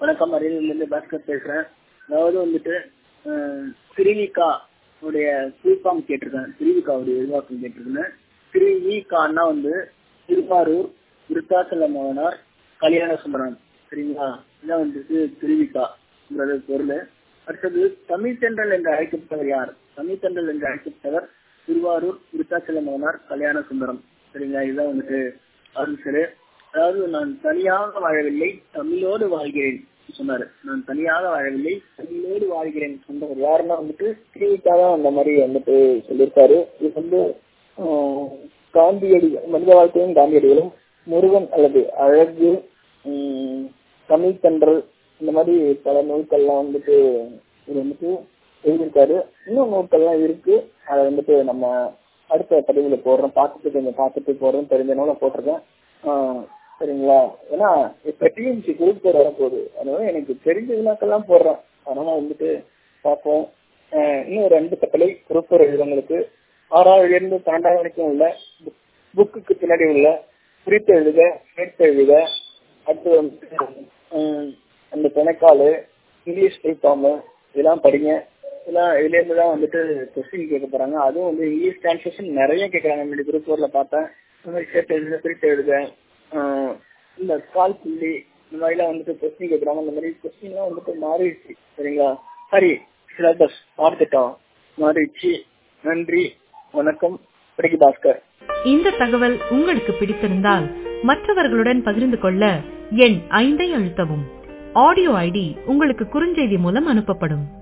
வணக்கம் அரியலூர்லேருந்து பாஸ்கர் பேசுகிறேன் அதாவது வந்துட்டு அஹ், திருவிகா உடைய ஃபுல்ஃபார்ம் கேட்டிருக்கேன் திருவிகாவுடைய விரிவாக்கம் கேட்டிருக்கேன் திருவிகான்னா வந்து திருவாரூர் விருத்தாசல மகனார் கல்யாண சுந்தரம் சரிங்களா இதான் வந்துட்டு திருவிகாங்கிறது பொருள் அடுத்தது தமிழ் தென்றல் என்று அழைக்கப்பட்டவர் யார் தமிழ் தென்றல் என்று அழைக்கப்பட்டவர் திருவாரூர் விருத்தாசல மகனார் கல்யாண சுந்தரம் சரிங்களா இதுதான் வந்துட்டு ஆன்சரு அதாவது நான் தனியாக வாழவில்லை தமிழோடு வாழ்கிறேன் சொன்னாரு நான் தனியாக வாழவில்லை தமிழோடு வாழ்கிறேன் சொன்னவர் யாருன்னா வந்துட்டு திருவிக்கா தான் அந்த மாதிரி வந்துட்டு சொல்லியிருக்காரு இது வந்து ஆஹ், காந்தியடி மனித வாழ்க்கையும் காந்தியடிகளும் முருகன் அல்லது அழகு உம், தமிழ் தென்றல் இந்த மாதிரி பல நூல்கள்லாம் வந்துட்டு இது வந்துட்டு எழுதியிருக்காரு இன்னும் நூல்கள்லாம் இருக்கு அதை வந்துட்டு நம்ம அடுத்த பதிவுல போடுறோம் பார்த்துட்டு கொஞ்சம் பார்த்துட்டு போடுறோம் தெரிஞ்சனால போட்டிருக்கேன் ஆஹ் சரிங்களா ஏன்னா இப்ப டிஎம்சி குரூப் போர் வரப்போகுது அதனால எனக்கு தெரிஞ்ச வினாக்கெல்லாம் போடுறேன் அதனால வந்துட்டு பார்ப்போம் ஆஹ் இன்னும் ஒரு ரெண்டு கட்டளை குரூப் போர் எழுதுறவங்களுக்கு ஆறாவது இருந்து பன்னெண்டாவது வரைக்கும் உள்ள புக்குக்கு பின்னாடி உள்ள குறித்து எழுத சேர்த்து எழுத அடுத்து வந்து ஆஹ் அந்த பிணைக்காலு இங்கிலீஷ் ஃபார்மு இதெல்லாம் படிங்க இதெல்லாம் இதுல இருந்து தான் வந்துட்டு கொஸ்டின் கேட்க போறாங்க அதுவும் வந்து இங்கிலீஷ் டிரான்ஸ்லேஷன் நிறைய கேட்கறாங்க முன்னாடி குரூப் ஃபோர்ல பார்த்தேன் இந்த மாதிரி சேர்த்து எழுத பிரித்து எழுத ஆஹ் இந்த கால் புள்ளி இந்த மாதிரிலாம் வந்துட்டு கொஸ்டின் கேட்கறாங்க இந்த மாதிரி கொஸ்டின்லாம் வந்துட்டு மாறிடுச்சு சரிங்களா சரி சிலபஸ் பார்த்துட்டோம் மாறிடுச்சு நன்றி வணக்கம் பிடிக்கு பாஸ்கர் இந்த தகவல் உங்களுக்கு பிடித்திருந்தால் மற்றவர்களுடன் பகிர்ந்து கொள்ள எண் ஐந்தை அழுத்தவும் ஆடியோ ஐடி உங்களுக்கு குறுஞ்செய்தி மூலம் அனுப்பப்படும்